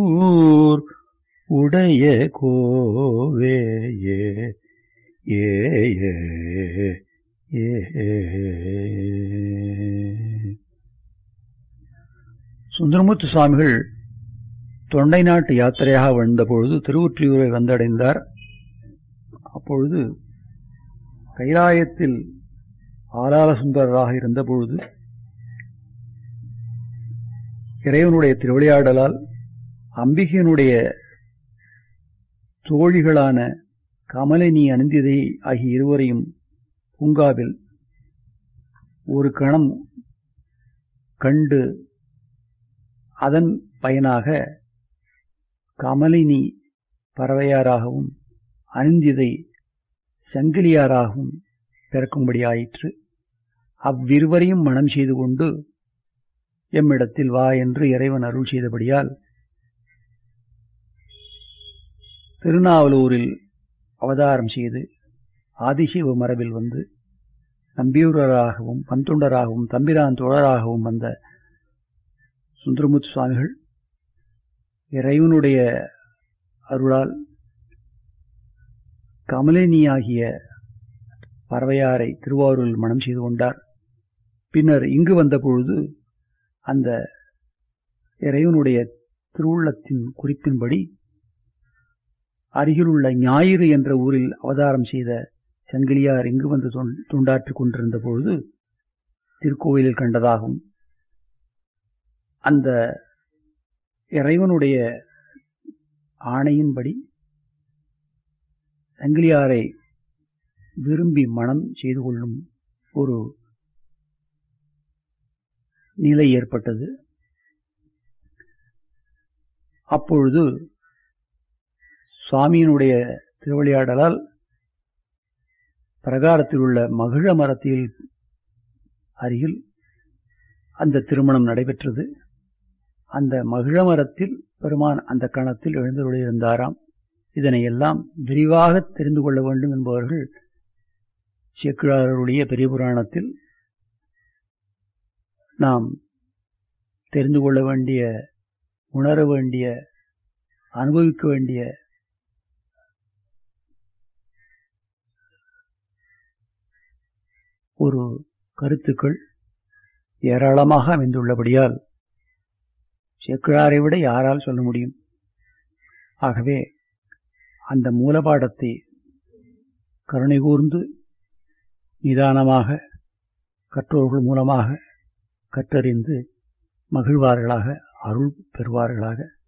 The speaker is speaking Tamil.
ஊர் உடைய கோவேயே ஏ ஏ ஏ சுந்தரமூர்த்தி சுவாமிகள் தொண்டை நாட்டு யாத்திரையாக வந்தபொழுது திருவொற்றியூரை வந்தடைந்தார் அப்பொழுது கைலாயத்தில் ஆலால சுந்தரராக இருந்தபொழுது இறைவனுடைய திருவிளையாடலால் அம்பிகையினுடைய தோழிகளான கமலினி அனந்திதை ஆகிய இருவரையும் பூங்காவில் ஒரு கணம் கண்டு அதன் பயனாக கமலினி பறவையாராகவும் அனிந்திதை சங்கிலியாராகவும் பிறக்கும்படியாயிற்று அவ்விருவரையும் மனம் செய்து கொண்டு எம்மிடத்தில் வா என்று இறைவன் அருள் செய்தபடியால் திருநாவலூரில் அவதாரம் செய்து ஆதிசிவ மரபில் வந்து நம்பியூரராகவும் பன்தொண்டராகவும் தம்பிரான் தோழராகவும் வந்த சுந்தரமுத்து சுவாமிகள் இறைவனுடைய அருளால் கமலினியாகிய பறவையாரை திருவாரூரில் மனம் செய்து கொண்டார் பின்னர் இங்கு வந்த பொழுது அந்த இறைவனுடைய திருவுள்ளத்தின் குறிப்பின்படி அருகிலுள்ள ஞாயிறு என்ற ஊரில் அவதாரம் செய்த சங்கிலியார் இங்கு வந்து தொண்டாற்றிக் கொண்டிருந்த பொழுது திருக்கோயிலில் கண்டதாகவும் அந்த இறைவனுடைய ஆணையின்படி சங்கிலியாரை விரும்பி மனம் செய்து கொள்ளும் ஒரு நிலை ஏற்பட்டது அப்பொழுது சுவாமியினுடைய திருவிளையாடலால் பிரகாரத்தில் உள்ள மகிழ மரத்தில் அருகில் அந்த திருமணம் நடைபெற்றது அந்த மகிழ மரத்தில் பெருமான் அந்த கணத்தில் எழுந்தருளியிருந்தாராம் இதனை எல்லாம் விரிவாக தெரிந்து கொள்ள வேண்டும் என்பவர்கள் சேக்கிழாருடைய பெரிய புராணத்தில் நாம் தெரிந்து கொள்ள வேண்டிய உணர வேண்டிய அனுபவிக்க வேண்டிய ஒரு கருத்துக்கள் ஏராளமாக அமைந்துள்ளபடியால் சேக்கிழாரை விட யாரால் சொல்ல முடியும் ஆகவே அந்த மூலபாடத்தை கருணை கூர்ந்து நிதானமாக கற்றோர்கள் மூலமாக கற்றறிந்து மகிழ்வார்களாக அருள் பெறுவார்களாக